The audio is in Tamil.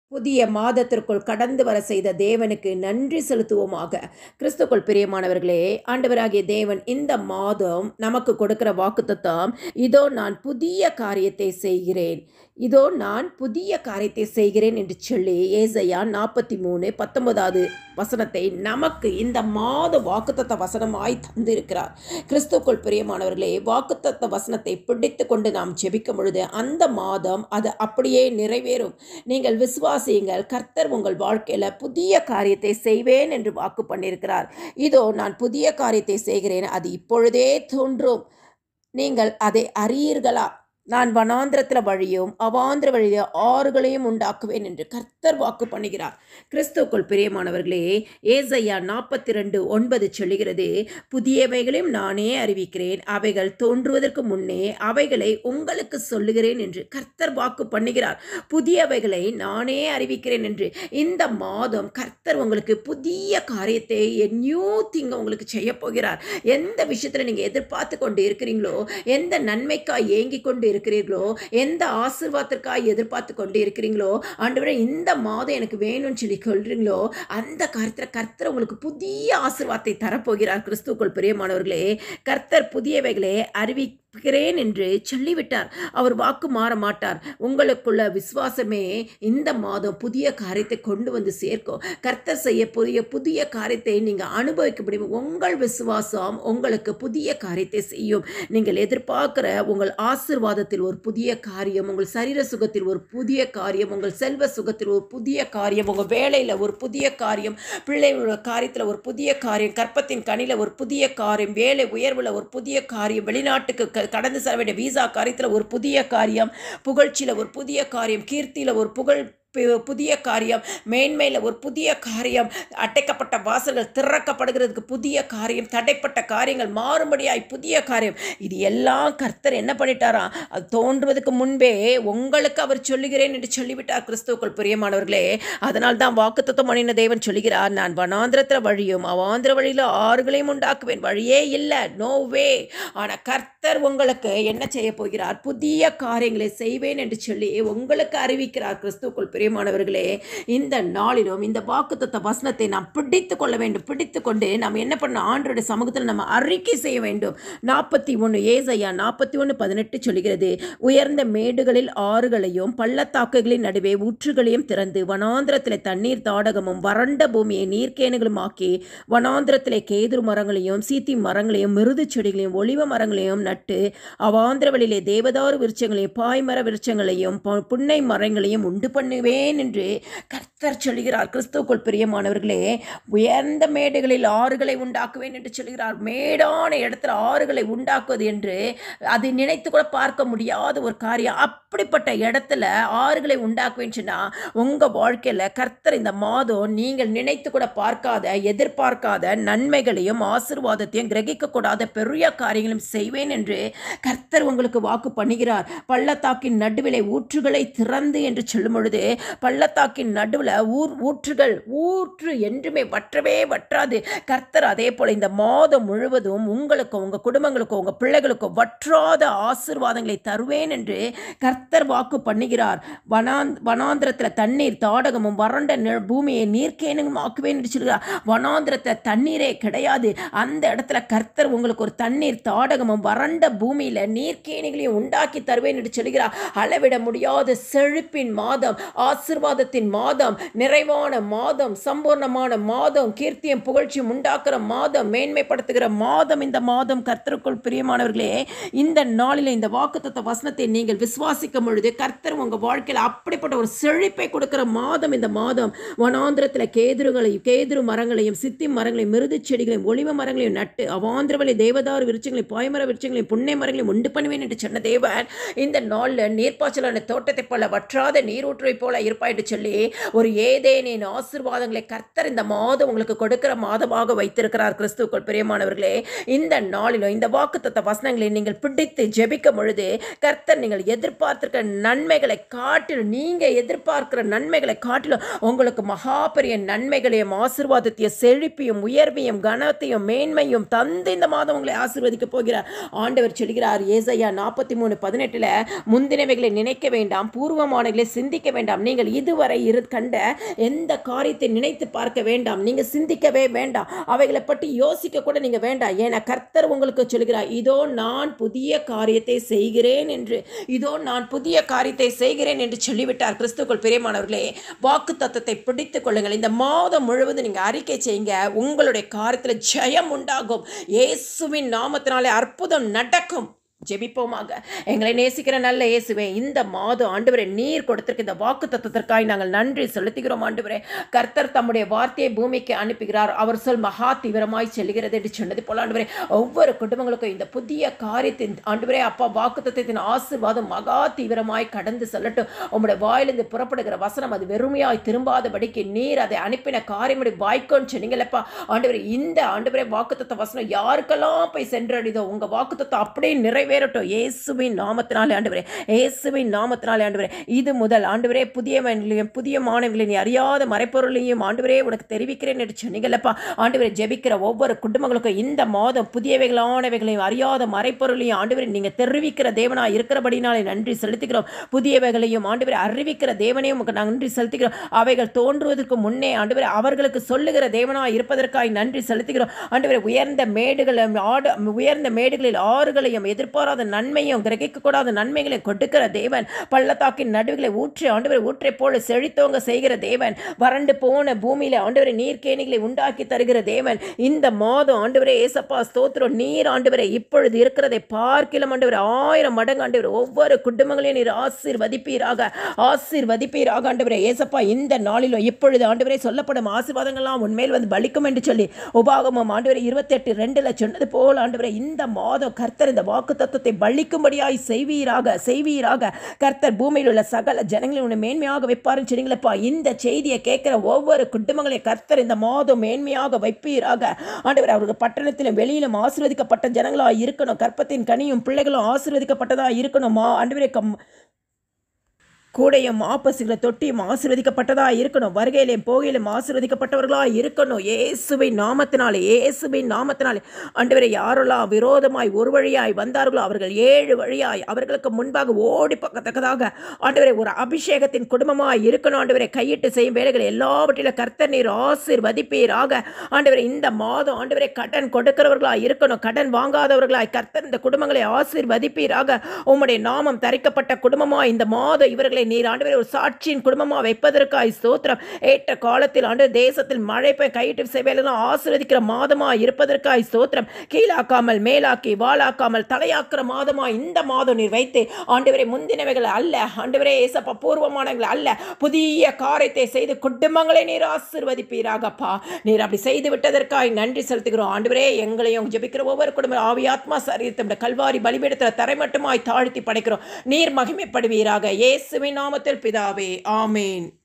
புதிய மாதத்திற்குள் கடந்து வர செய்த தேவனுக்கு நன்றி செலுத்துவோமாக கிறிஸ்துக்குள் பிரியமானவர்களே ஆண்டவராகிய தேவன் இந்த மாதம் நமக்கு கொடுக்கிற வாக்குத்தத்தம் இதோ நான் புதிய காரியத்தை செய்கிறேன் இதோ நான் புதிய காரியத்தை செய்கிறேன் என்று சொல்லி ஏசையா நாற்பத்தி மூணு பத்தொன்பதாவது வசனத்தை நமக்கு இந்த மாத வாக்குத்தத்த வசனமாய் தந்திருக்கிறார் கிறிஸ்துக்குள் பிரியமானவர்களே வாக்குத்தத்த வசனத்தை பிடித்து கொண்டு நாம் ஜெபிக்கும் பொழுது அந்த மாதம் அது அப்படியே நிறைவேறும் நீங்கள் விசுவாசியுங்கள் கர்த்தர் உங்கள் வாழ்க்கையில் புதிய காரியத்தை செய்வேன் என்று வாக்கு பண்ணியிருக்கிறார் இதோ நான் புதிய காரியத்தை செய்கிறேன் அது இப்பொழுதே தோன்றும் நீங்கள் அதை அறியீர்களா நான் வனாந்திரத்தில் வழியும் அவாந்திர வழிய ஆறுகளையும் உண்டாக்குவேன் என்று கர்த்தர் வாக்கு பண்ணுகிறார் கிறிஸ்துக்குள் பிரியமானவர்களே ஏசையா நாற்பத்தி ரெண்டு ஒன்பது சொல்லுகிறது புதியவைகளையும் நானே அறிவிக்கிறேன் அவைகள் தோன்றுவதற்கு முன்னே அவைகளை உங்களுக்கு சொல்லுகிறேன் என்று கர்த்தர் வாக்கு பண்ணுகிறார் புதியவைகளை நானே அறிவிக்கிறேன் என்று இந்த மாதம் கர்த்தர் உங்களுக்கு புதிய காரியத்தை நியூ திங் உங்களுக்கு செய்ய போகிறார் எந்த விஷயத்தில் நீங்கள் எதிர்பார்த்து கொண்டு இருக்கிறீங்களோ எந்த நன்மைக்காய் ஏங்கி கொண்டு இருக்கிறீர்களோ எந்த ஆசிர்வாதத்திற்காக எதிர்பார்த்து கொண்டு இருக்கிறீங்களோ ஆண்டவரே இந்த மாதம் எனக்கு வேணும்னு சொல்லி சொல்றீங்களோ அந்த காரியத்தில் கர்த்தர் உங்களுக்கு புதிய ஆசிர்வாதத்தை தரப்போகிறார் கிறிஸ்துக்குள் பிரியமானவர்களே கர்த்தர் புதியவைகளை அறிவிக்கிறேன் என்று சொல்லிவிட்டார் அவர் வாக்கு மாற மாட்டார் உங்களுக்குள்ள விசுவாசமே இந்த மாதம் புதிய காரியத்தை கொண்டு வந்து சேர்க்கும் கர்த்தர் செய்ய புதிய புதிய காரியத்தை நீங்கள் அனுபவிக்க முடியும் உங்கள் விசுவாசம் உங்களுக்கு புதிய காரியத்தை செய்யும் நீங்கள் எதிர்பார்க்கிற உங்கள் ஆசிர்வாதத்தில் ஒரு புதிய காரியம் உங்கள் சரீர சுகத்தில் ஒரு புதிய காரியம் உங்கள் செல்வ சுகத்தில் ஒரு புதிய காரியம் உங்கள் வேலையில் ஒரு புதிய காரியம் பிள்ளைகளோட காரியத்தில் ஒரு புதிய காரியம் கற்பத்தின் கனியில் ஒரு புதிய காரியம் வேலை உயர்வில் ஒரு புதிய காரியம் வெளிநாட்டுக்கு க- கடந்து செல்ல வேண்டிய வீசா காரியத்தில் ஒரு புதிய காரியம் புகழ்ச்சியில் ஒரு புதிய காரியம் கீர்த்தியில் ஒரு புகழ் பு- புதிய காரியம் மேன்மையில் ஒரு புதிய காரியம் அடைக்கப்பட்ட வாசல்கள் திறக்கப்படுகிறதுக்கு புதிய காரியம் தடைப்பட்ட காரியங்கள் மாறுபடியாய் புதிய காரியம் இது எல்லாம் கர்த்தர் என்ன பண்ணிட்டாராம் அது தோன்றுவதற்கு முன்பே உங்களுக்கு அவர் சொல்லுகிறேன் என்று சொல்லிவிட்டார் கிறிஸ்துவுக்குள் பிரியமானவர்களே அதனால் தான் வாக்குத்தத்தம் பண்ணின தேவன் சொல்லுகிறார் நான் வனாந்திரத்தில் வழியும் அவாந்திர வழியில் ஆறுகளையும் உண்டாக்குவேன் வழியே இல்லை நோ வே ஆனால் கர்த்தர் உங்களுக்கு என்ன செய்ய போகிறார் புதிய காரியங்களை செய்வேன் என்று சொல்லி உங்களுக்கு அறிவிக்கிறார் கிறிஸ்துக்குள் பிரியமானவர்களே இந்த நாளிலும் இந்த வாக்குத்தத்த வசனத்தை நாம் பிடித்து கொள்ள வேண்டும் பிடித்து கொண்டு நாம் என்ன பண்ண ஆண்டோட சமூகத்தில் நம்ம அறிக்கை செய்ய வேண்டும் நாற்பத்தி ஒன்று ஏசையா நாற்பத்தி ஒன்று பதினெட்டு சொல்கிறது உயர்ந்த மேடுகளில் ஆறுகளையும் பள்ளத்தாக்குகளின் நடுவே ஊற்றுகளையும் திறந்து வனாந்திரத்தில் தண்ணீர் தாடகமும் வறண்ட பூமியை நீர்க்கேணுகளும் ஆக்கி வனாந்திரத்திலே கேதுரு மரங்களையும் சீத்தி மரங்களையும் மிருது செடிகளையும் ஒளிவ மரங்களையும் நட்டு அவாந்திரவெளியிலே தேவதாரு விருட்சங்களையும் பாய்மர விருட்சங்களையும் பொ- புன்னை மரங்களையும் உண்டு பண்ணுவேன் என்று கர்த்தர் சொல்கிறார் கிறிஸ்துவுக்குள் பிரியமானவர்களே உயர்ந்த மேடுகளில் ஆறுகளை உண்டாக்குவேன் என்று சொல்கிறார் மேடான இடத்துல ஆறுகளை உண்டாக்குவது என்று அது நினைத்து கூட பார்க்க முடியாத ஒரு காரியம் அப்படிப்பட்ட இடத்துல ஆறுகளை உண்டாக்குவேன்னு சொன்னா உங்க வாழ்க்கையில கர்த்தர் இந்த மாதம் நீங்கள் நினைத்து கூட பார்க்காத எதிர்பார்க்காத நன்மைகளையும் ஆசீர்வாதத்தையும் கிரகிக்க கூடாத பெரிய காரியங்களும் செய்வேன் என்று கர்த்தர் உங்களுக்கு வாக்கு பண்ணுகிறார் பள்ளத்தாக்கின் நடுவிலே ஊற்றுகளை திறந்து என்று சொல்லும் பொழுது பள்ளத்தாக்கின் நடுவில் ஊர் ஊற்றுகள் ஊற்று என்றுமே வற்றவே வற்றாது கர்த்தர் அதே போல இந்த மாதம் முழுவதும் உங்களுக்கும் உங்க குடும்பங்களுக்கும் உங்க பிள்ளைகளுக்கும் வற்றாத ஆசீர்வாதங்களை தருவேன் என்று கர்த்தர் வாக்கு பண்ணுகிறார் வனாந் வனாந்திரத்தில் தண்ணீர் தாடகமும் வறண்ட நி- பூமியை நீர்க்கேனும் ஆக்குவேன் என்று சொல்கிறார் வனாந்திரத்தில் தண்ணீரே கிடையாது அந்த இடத்துல கர்த்தர் உங்களுக்கு ஒரு தண்ணீர் தாடகமும் வறண்ட பூமியில நீர்க்கேணிகளையும் உண்டாக்கி தருவேன் என்று சொல்கிறார் அளவிட முடியாத செழிப்பின் மாதம் ஆசிர்வாதத்தின் மாதம் நிறைவான மாதம் சம்பூர்ணமான மாதம் கீர்த்தியும் புகழ்ச்சியும் உண்டாக்குற மாதம் மேன்மைப்படுத்துகிற மாதம் இந்த மாதம் கர்த்தருக்குள் பிரியமானவர்களே இந்த நாளில் இந்த வாக்குத்தத்த வசனத்தை நீங்கள் விசுவாசிக்கும் பொழுது கர்த்தர் உங்க வாழ்க்கையில் அப்படிப்பட்ட ஒரு செழிப்பை கொடுக்கிற மாதம் இந்த மாதம் வனாந்திரத்தில் கேதுருகளையும் கேதுரு மரங்களையும் சித்தி மரங்களையும் மிருது செடிகளையும் ஒளிவ மரங்களையும் நட்டு அவாந்திரவழி தேவதாரு விருட்சங்களையும் பாய்மர விருட்சங்களையும் புன்னை மரங்களையும் உண்டு பண்ணுவேன் என்று சொன்ன தேவன் இந்த நாளில் நீர்ப்பாய்ச்சலான தோட்டத்தை போல வற்றாத நீரூற்றை போல இருப்பாயிட்டு சொல்லி ஒரு ஏதேனின் ஆசீர்வாதங்களை கர்த்தர் இந்த மாதம் உங்களுக்கு கொடுக்கிற மாதமாக வைத்திருக்கிறார் கிறிஸ்துவுக்குள் பிரியமானவர்களே இந்த நாளிலும் இந்த வாக்குத்தத்த வசனங்களை நீங்கள் பிடித்து ஜெபிக்கும் பொழுது கர்த்தர் நீங்கள் எதிர்பார்த்திருக்கிற நன்மைகளை காட்டிலும் நீங்க எதிர்பார்க்கிற நன்மைகளை காட்டிலும் உங்களுக்கு மகா பெரிய நன்மைகளையும் ஆசீர்வாதத்தையும் செழிப்பையும் உயர்வையும் கனத்தையும் மேன்மையும் தந்து இந்த மாதம் உங்களை ஆசீர்வதிக்க போகிறார் ஆண்டவர் சொல்கிறார் ஏசையா நாற்பத்தி மூணு பதினெட்டுல முந்தினவைகளை நினைக்க வேண்டாம் பூர்வமானவைகளை சிந்திக்க வேண்டாம் நீங்கள் இதுவரை இரு கண்ட எந்த காரியத்தை நினைத்து பார்க்க வேண்டாம் நீங்க சிந்திக்கவே வேண்டாம் அவைகளை பற்றி யோசிக்க கூட நீங்க வேண்டாம் ஏன்னா கர்த்தர் உங்களுக்கு சொல்கிறார் இதோ நான் புதிய காரியத்தை செய்கிறேன் என்று இதோ நான் புதிய காரியத்தை செய்கிறேன் என்று சொல்லிவிட்டார் கிறிஸ்துக்குள் பிரியமானவர்களே வாக்கு தத்தத்தை பிடித்துக் கொள்ளுங்கள் இந்த மாதம் முழுவதும் நீங்க அறிக்கை செய்யுங்க உங்களுடைய காரியத்தில் ஜெயம் உண்டாகும் இயேசுவின் நாமத்தினாலே அற்புதம் நடக்கும் ஜெபிப்போமாக எங்களை நேசிக்கிற நல்ல இயேசுவே இந்த மாதம் ஆண்டவரே நீர் கொடுத்திருக்க இந்த வாக்கு தத்துவத்திற்காய் நாங்கள் நன்றி செலுத்துகிறோம் ஆண்டவரே கர்த்தர் தம்முடைய வார்த்தையை பூமிக்கு அனுப்புகிறார் அவர் சொல் மகா தீவிரமாய் செல்கிறது என்று சொன்னது போல ஆண்டவரே ஒவ்வொரு குடும்பங்களுக்கும் இந்த புதிய காரியத்தின் ஆண்டவரே அப்பா வாக்கு தத்துவத்தின் ஆசீர்வாதம் மகா தீவிரமாய் கடந்து செல்லட்டும் உம்முடைய வாயிலிருந்து புறப்படுகிற வசனம் அது வெறுமையாய் திரும்பாதபடிக்கு நீர் அதை அனுப்பின காரியமுடைய வாய்க்கோன்னு சொன்னீங்களப்பா ஆண்டவரே இந்த ஆண்டவரே வாக்குத்தத்த வசனம் யாருக்கெல்லாம் போய் சென்றடைதோ உங்க வாக்குத்தத்தம் அப்படியே நிறைவேறட்டும் இயேசுவின் நாமத்தினாலே ஆண்டவரே இயேசுவின் நாமத்தினாலே ஆண்டவரே இது முதல் ஆண்டவரே புதியவன்களையும் புதிய மாணவர்களையும் நீ அறியாத மறைப்பொருளையும் ஆண்டவரே உனக்கு தெரிவிக்கிறேன் என்று சொன்னீங்களப்பா ஆண்டவரே ஜெபிக்கிற ஒவ்வொரு குடும்பங்களுக்கும் இந்த மாதம் புதியவைகளானவைகளையும் அறியாத மறைப்பொருளையும் ஆண்டவரே நீங்க தெரிவிக்கிற தேவனா இருக்கிறபடினாலே நன்றி செலுத்துகிறோம் புதியவைகளையும் ஆண்டவரே அறிவிக்கிற தேவனையும் உமக்கு நன்றி செலுத்துகிறோம் அவைகள் தோன்றுவதற்கு முன்னே ஆண்டவரே அவர்களுக்கு சொல்லுகிற தேவனா இருப்பதற்காய் நன்றி செலுத்துகிறோம் ஆண்டவரே உயர்ந்த மேடுகளும் ஆடு உயர்ந்த மேடுகளில் ஆறுகளையும் எதிர்பாராத நன்மையும் கிரகிக்கக்கூடாத நன்மைகளை கொடுக்கிற தேவன் பள்ளத்தாக்கின் நடுவுகளை ஊற்றி ஆண்டவரை ஊற்றை போல செழித்தோங்க செய்கிற தேவன் வறண்டு போன பூமியில ஆண்டவரை நீர்க்கேணிகளை உண்டாக்கி தருகிற தேவன் இந்த மாதம் ஆண்டவரே ஏசப்பா ஸ்தோத்திரம் நீர் ஆண்டவரை இப்பொழுது இருக்கிறதை பார்க்கிலும் ஆண்டவர் ஆயிரம் மடங்கு ஆண்டவர் ஒவ்வொரு குடும்பங்களையும் நீர் ஆசீர்வதிப்பீராக ஆசீர்வதிப்பீராக ஆண்டவரே ஏசப்பா இந்த நாளிலும் இப்பொழுது ஆண்டவரே சொல்லப்படும் ஆசீர்வாதங்கள்லாம் உண்மையில் வந்து பலிக்கும் என்று சொல்லி உபாகமம் ஆண்டவரை இருபத்தெட்டு ரெண்டுல சொன்னது போல் ஆண்டவரே இந்த மாதம் கர்த்தர் இந்த வாக்கு தத்துவத்தை பலிக்கும்படியாய் செய்வீராக செய்வீராக கர்த்தர் பூமியில் உள்ள சகல ஜனங்களை உன்னை மேன்மையாக வைப்பாருன்னு சொன்னீங்களப்பா இந்த செய்தியை கேட்கிற ஒவ்வொரு குடும்பங்களையும் கர்த்தர் இந்த மாதம் மேன்மையாக வைப்பீராக ஆண்டவர் அவர்கள் பட்டணத்திலும் வெளியிலும் ஆசீர்வதிக்கப்பட்ட ஜனங்களாக இருக்கணும் கற்பத்தின் கனியும் பிள்ளைகளும் ஆசீர்வதிக்கப்பட்டதாக இருக்கணுமா ஆண்டவரே கம் கூடையும் ஆப்பசுகளை தொட்டியும் ஆசீர்வதிக்கப்பட்டதாக இருக்கணும் வருகையிலையும் போகையிலும் ஆசீர்வதிக்கப்பட்டவர்களாக இருக்கணும் இயேசுவின் நாமத்தினாலே இயேசுவின் நாமத்தினாலே ஆண்டவரை யாரெல்லாம் விரோதமாய் ஒரு வழியாய் வந்தார்களோ அவர்கள் ஏழு வழியாய் அவர்களுக்கு முன்பாக ஓடி பக்கத்தக்கதாக ஆண்டவரை ஒரு அபிஷேகத்தின் குடும்பமாய் இருக்கணும் ஆண்டவரை கையிட்டு செய்யும் வேலைகள் எல்லாவற்றிலும் கர்த்தர் நீர் ஆசீர்வதிப்பீராக ஆண்டவரை இந்த மாதம் ஆண்டவரை கடன் கொடுக்கிறவர்களாய் இருக்கணும் கடன் வாங்காதவர்களாய் கர்த்தர் இந்த குடும்பங்களை ஆசீர்வதிப்பீராக உம்முடைய நாமம் தரிக்கப்பட்ட குடும்பமாய் இந்த மாதம் இவர்களை நீர் ஆண்டவரை ஒரு சாட்சியின் குடும்பமாக வைப்பதற்காய் ஸ்தோத்திரம் ஏற்ற காலத்தில் ஆண்டு தேசத்தில் மழை பெய் கையிட்டு சேவையெல்லாம் ஆசீர்வதிக்கிற மாதமாக இருப்பதற்காய் ஸ்தோத்திரம் கீழாக்காமல் மேலாக்கி வாளாக்காமல் தலையாக்குற மாதமாக இந்த மாதம் நீர் வைத்து ஆண்டவரை முந்தினவைகள் அல்ல ஆண்டவரே ஏசப்பா பூர்வமானவைகள் அல்ல புதிய காரியத்தை செய்து குடும்பங்களை நீர் ஆசீர்வதிப்பீராகப்பா நீர் அப்படி செய்து விட்டதற்காய் நன்றி செலுத்துகிறோம் ஆண்டவரே எங்களையும் ஜெபிக்கிற ஒவ்வொரு குடும்பம் ஆவி ஆத்மா சரீரத்தை கல்வாரி பலிபீடத்தில் தரை மட்டுமாய் தாழ்த்தி படைக்கிறோம் நீர் மகிமைப்படுவீராக இயேசுவின் நாமத்தில் பிதாவே ஆமேன்